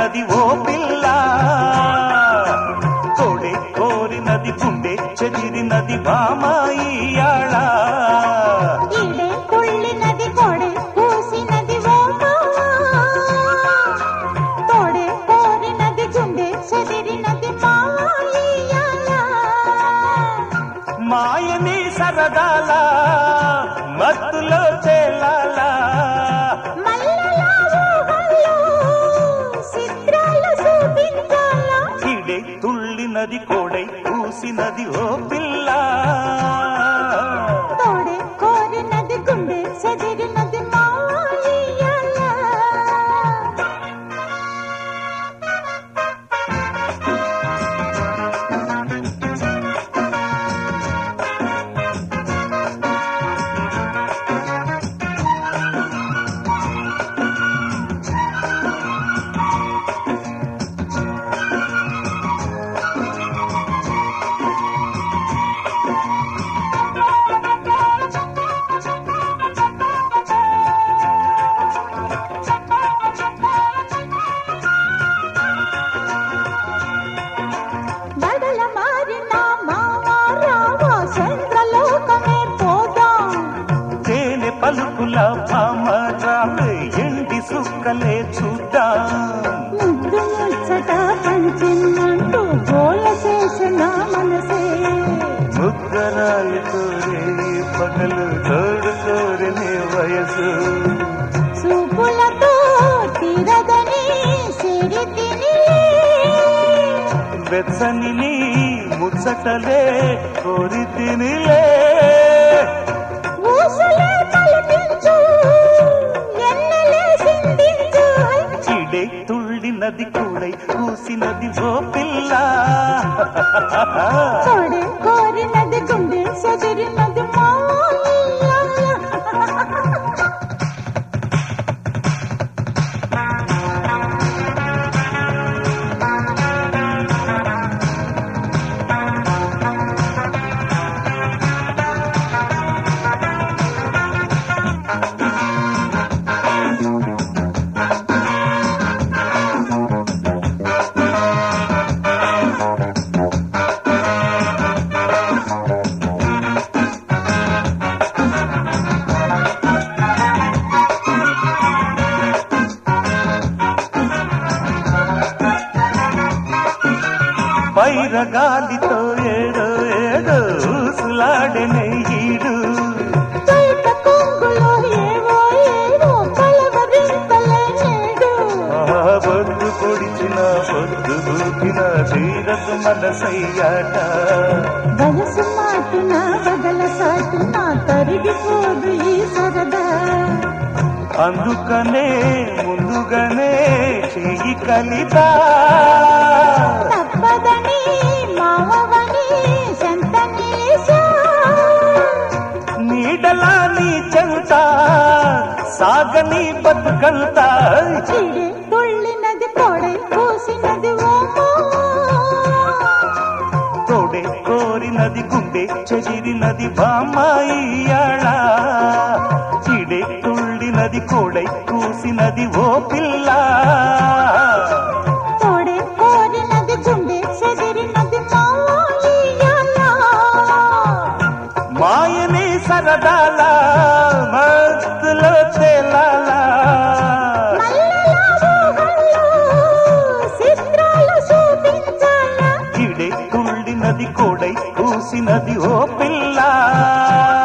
చెదిరినది ఓ పిల్ల తోడే కోరినది గుండె చెదిరినది బామాయియాళ ఈడే తుళ్ళినది కొడే కూసినది ఓ తోడే కోరినది గుండె చెదిరినది మాయియాల మాయని సరదాల మత్తులో చేలాలా మల్లెల ఊహల్లో చిత్రాలు చూపించాలా ఇడే తుళ్ళినది కోడై కూసినది ఓ పిల్ల తోడే కోరినది గుండె చెదిరినది మాయియాల బడల మారిన మావారావా చంద్రలోకమే పోదాం తేనె పలుకుల భామరావే ఎండి సుక్కలే చూద్దాం ముద్దు ముచ్చట పంచిన్నంటూ గోల చేసిన మనసే ముద్దరాలు కోరే పగలు తోడు కోరినే వయసు చూపులతో తీరదని సిరి తిని వెచ్చని నీ ముచ్చటలే కోరి తినిలే ఊసులే కల్పించు ఎన్నెలే సిందించు చిడే తుళ్ళినది కూడై కూసినది ఓ పిల్ల తోడే కోరినది గుండె చెదిరినది మాయ పైరగాలితో ఏడో ఏడో ఊసులాడనే ఈడు బయట కొంగులో ఏవో ఏవో కలవరింతలే నేడు ఆ పొద్దు పొడిచిన పొద్దు దూకిన తీరదు మనసయ్యాట వయసు మాటున వగల సాటున తరిగిపోదు ఈ సరదా అందుకనే ముందుగానే చెయ్యి కలితా తప్పదని మావని చెంత నిలిచా నీడలా నీ చెంత సాగని బతుకంతా చిడి తుళ్ళినది పొడై పూసినది ఓమో తోడే కోరినది గుండె చెదిరినది బామాయియాళ చిడే తుళ్ళినది కోడై కూసినది ఓ పిల్ల తోడే కోరినది గుండె చెదిరినది మాయియాల మాయని సరదాల మస్తులో తేలాలా మల్లెల ఊహల్లో చిత్రాలు చూపించాలా చిడే తుళ్ళినది కోడై కూసినది ఓ పిల్ల